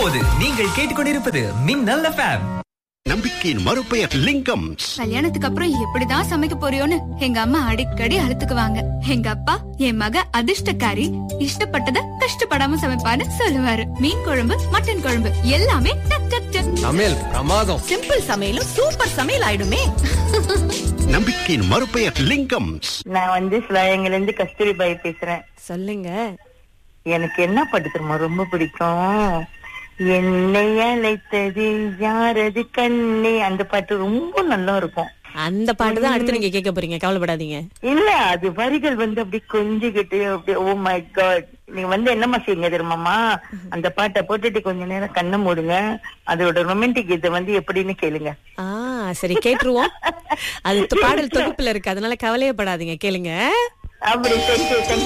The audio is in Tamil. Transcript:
இப்போது நீங்கள் கேட்டுக்கொண்டிருப்பது மின்னல் எஃப்எம் நம்பிக்கையின் மறுபெயர் லிங்கம் கல்யாணத்துக்கு அப்புறம் எப்படிதான் சமைக்க போறியோன்னு எங்க அம்மா அடிக்கடி அழுத்துக்குவாங்க எங்க அப்பா என் மக அதிர்ஷ்டக்காரி இஷ்டப்பட்டத கஷ்டப்படாம சமைப்பான்னு சொல்லுவாரு மீன் குழம்பு மட்டன் குழம்பு எல்லாமே டக் டக் டக் சமையல் பிரமாதம் சிம்பிள் சமையலும் சூப்பர் சமையல் ஆயிடுமே நம்பிக்கையின் மறுபெயர் லிங்கம் நான் வந்து சிலாயங்கள்ல இருந்து கஸ்தூரிபாய் பேசுறேன் சொல்லுங்க எனக்கு என்ன பாட்டு தெரியுமா ரொம்ப பிடிக்கும் என்னை அழைத்தது யாரது கண்ணே அந்த பாட்டு ரொம்ப நல்லா இருக்கும் அந்த பாட்டு தான் அடுத்து நீங்க கேட்க போறீங்க கவலைப்படாதீங்க இல்ல அது வரிகள் வந்து அப்படி கொஞ்சிக்கிட்டு அப்படி ஓ மை காட் நீங்க வந்து என்னம்மா செய்யுங்க தெரியுமாமா அந்த பாட்டை போட்டுட்டு கொஞ்ச நேரம் கண்ணை மூடுங்க அதோட ரொமான்டிக் இதை வந்து எப்படின்னு கேளுங்க ஆ சரி கேட்டுருவோம் அது பாடல் தொகுப்புல இருக்கு அதனால கவலையப்படாதீங்க கேளுங்க அப்படி சரி சரி thank you.